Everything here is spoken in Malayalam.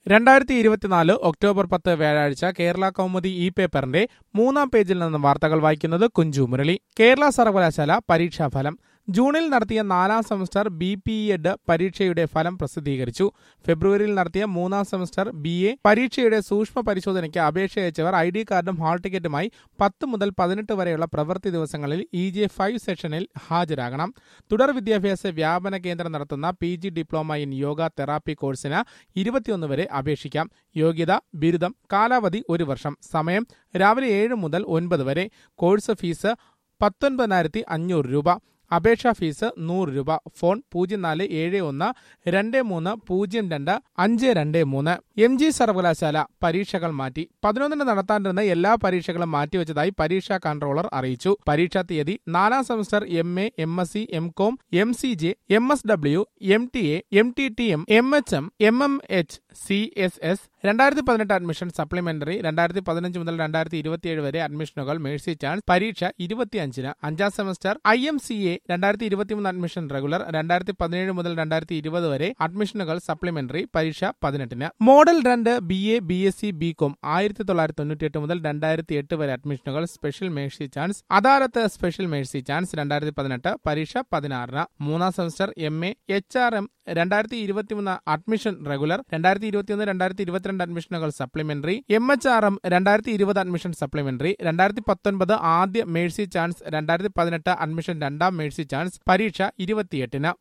രണ്ടായിരത്തി ഇരുപത്തിനാല് ഒക്ടോബർ പത്ത് വ്യാഴാഴ്ച കേരള കൗമുദി ഇ പേപ്പറിന്റെ മൂന്നാം പേജിൽ നിന്ന് വാർത്തകൾ വായിക്കുന്നത് കുഞ്ചു മുരളി കേരള സർവകലാശാല പരീക്ഷാഫലം ജൂണിൽ നടത്തിയ നാലാം സെമസ്റ്റർ ബി പി എഡ് പരീക്ഷയുടെ ഫലം പ്രസിദ്ധീകരിച്ചു ഫെബ്രുവരിയിൽ നടത്തിയ മൂന്നാം സെമസ്റ്റർ ബി എ പരീക്ഷയുടെ സൂക്ഷ്മ പരിശോധനയ്ക്ക് അപേക്ഷ അയച്ചവർ ഐ ഡി കാർഡും ഹാൾ ടിക്കറ്റുമായി പത്ത് മുതൽ പതിനെട്ട് വരെയുള്ള പ്രവൃത്തി ദിവസങ്ങളിൽ ഇ ജെ ഫൈവ് സെഷനിൽ ഹാജരാകണം തുടർ വിദ്യാഭ്യാസ വ്യാപന കേന്ദ്രം നടത്തുന്ന P G diploma in yoga therapy കോഴ്സിന് ഇരുപത്തിയൊന്ന് വരെ അപേക്ഷിക്കാം യോഗ്യത ബിരുദം കാലാവധി ഒരു വർഷം സമയം രാവിലെ ഏഴ് മുതൽ ഒൻപത് വരെ കോഴ്സ് ഫീസ് പത്തൊൻപതിനായിരത്തി അഞ്ഞൂറ് രൂപ അപേക്ഷാ ഫീസ് നൂറ് രൂപ ഫോൺ പൂജ്യം നാല് ഏഴ് ഒന്ന് രണ്ട് മൂന്ന് പൂജ്യം രണ്ട് അഞ്ച് രണ്ട് മൂന്ന് എം ജി സർവകലാശാല പരീക്ഷകൾ മാറ്റി പതിനൊന്നിന് നടത്താനിരുന്ന എല്ലാ പരീക്ഷകളും മാറ്റിവെച്ചതായി പരീക്ഷാ കൺട്രോളർ അറിയിച്ചു പരീക്ഷാ തീയതി നാലാം semester M A M S C M com M C J M S W M T A M T T M M H M M M H C S S രണ്ടായിരത്തി പതിനെട്ട് അഡ്മിഷൻ സപ്ലിമെന്ററി രണ്ടായിരത്തി പതിനഞ്ച് മുതൽ രണ്ടായിരത്തി ഇരുപത്തിയേഴ് വരെ അഡ്മിഷനുകൾ മേഴ്സി ചാൻസ് പരീക്ഷ ഇരുപത്തിയഞ്ചിന് അഞ്ചാം semester I M C A രണ്ടായിരത്തി ഇരുപത്തിമൂന്ന് അഡ്മിഷൻ റെഗുലർ രണ്ടായിരത്തി പതിനേഴ് മുതൽ രണ്ടായിരത്തി ഇരുപത് വരെ അഡ്മിഷനുകൾ സപ്ലിമെന്ററി പരീക്ഷ പതിനെട്ടിന് മോഡൽ രണ്ട് B A B S C B com ആയിരത്തി തൊള്ളായിരത്തി തൊണ്ണൂറ്റിയെട്ട് മുതൽ രണ്ടായിരത്തി എട്ട് വരെ അഡ്മിഷനുകൾ special mercy chance adalat special mercy chance രണ്ടായിരത്തി പതിനെട്ട് പരീക്ഷ പതിനാറിന് മൂന്നാം semester M A H R M രണ്ടായിരത്തി ഇരുപത്തിമൂന്ന് അഡ്മിഷൻ റെഗുലർ രണ്ടായിരത്തി ഇരുപത്തിയൊന്ന് രണ്ടായിരത്തി ഇരുപത്തിരണ്ട് അഡ്മിഷനുകൾ supplementary M H R M രണ്ടായിരത്തി ഇരുപത് അഡ്മിഷൻ സപ്ലിമെന്ററി രണ്ടായിരത്തി പത്തൊൻപത് ആദ്യ മേഴ്സി ചാൻസ് രണ്ടായിരത്തി പതിനെട്ട് അഡ്മിഷൻ രണ്ടാം മേഴ്സി ചാൻസ് പരീക്ഷ ഇരുപത്തിയെട്ടിന്